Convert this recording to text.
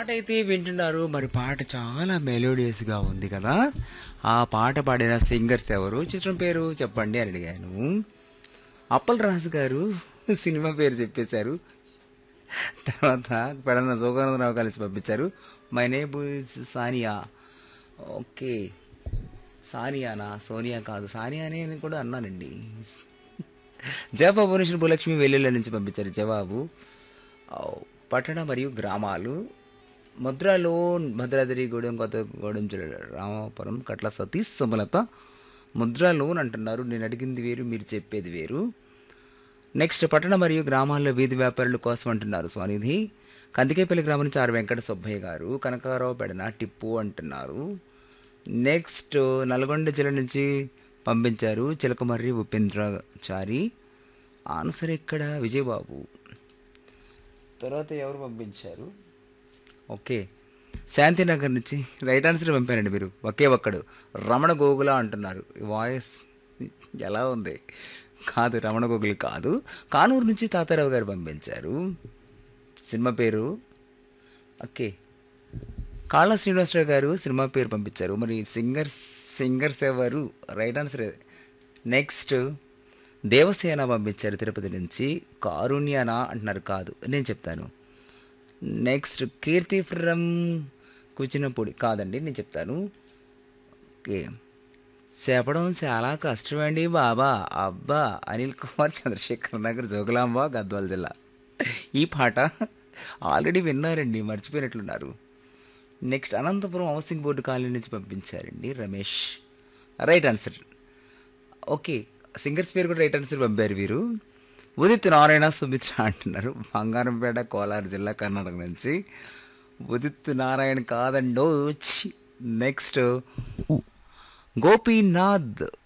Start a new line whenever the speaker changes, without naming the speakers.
పాట అయితే వింటున్నారు మరి పాట చాలా మెలోడియస్గా ఉంది కదా ఆ పాట పాడిన సింగర్స్ ఎవరు చిత్రం పేరు చెప్పండి అని అడిగాను అప్పల్ రాజు గారు సినిమా పేరు చెప్పేశారు తర్వాత పెడన జోగానందరావు కలిసి పంపించారు మై నేమ్ సానియా ఓకే సానియానా సోనియా కాదు సానియానే అని కూడా అన్నానండి జవాబు మనుషులు భూలక్ష్మి వెల్లుల్లి నుంచి పంపించారు జవాబు ఆ, పట్టణ మరియు గ్రామాలు ముద్రలో భద్రాద్రి గూడెం కొత్త గూడెం జిల్లా రామాపురం కట్ల సతీష్ సుమలత ముద్ర లోన్ అంటున్నారు నేను అడిగింది వేరు మీరు చెప్పేది వేరు నెక్స్ట్ పట్టణ మరియు గ్రామాల్లో వీధి వ్యాపారుల కోసం అంటున్నారు స్వానిధి కందికేపల్లి గ్రామం నుంచి ఆర్ వెంకట సుబ్బయ్య గారు కనకారావు పెడన టిప్పు అంటున్నారు నెక్స్ట్ నల్గొండ జిల్లా నుంచి పంపించారు చిలకమర్రి ఉపేంద్రచారి ఆన్సర్ ఇక్కడ విజయబాబు తర్వాత ఎవరు పంపించారు ఓకే శాంతినగర్ నుంచి రైట్ ఆన్సర్ పంపారండి మీరు ఒకే ఒక్కడు రమణ గోగుల అంటున్నారు ఈ వాయిస్ ఎలా ఉంది కాదు రమణ గోగులు కాదు కానూరు నుంచి తాతారావు గారు పంపించారు సినిమా పేరు ఓకే కాళ్ళ శ్రీనివాసరావు గారు సినిమా పేరు పంపించారు మరి సింగర్స్ సింగర్స్ ఎవరు రైట్ ఆన్సర్ నెక్స్ట్ దేవసేన పంపించారు తిరుపతి నుంచి కారుణ్యానా అంటున్నారు కాదు నేను చెప్తాను నెక్స్ట్ కీర్తి ఫ్రమ్ కూచినపూడి కాదండి నేను చెప్తాను ఓకే చెప్పడం చాలా కష్టమండి బాబా అబ్బా అనిల్ కుమార్ చంద్రశేఖర్ నగర్ జోగులాంబ గద్వాల జిల్లా ఈ పాట ఆల్రెడీ విన్నారండి మర్చిపోయినట్లున్నారు next Anantapur housing board colony నుంచి పంపించారండి Ramesh right answer okay singers పేరు కూడా రైట్ ఆన్సర్ పంపారు వీరు ఉదిత్ నారాయణ సుమిత్ర అంటున్నారు బంగారంపేట కోలారు జిల్లా కర్ణాటక నుంచి ఉదిత్ నారాయణ కాదండో నెక్స్ట్ గోపీనాథ్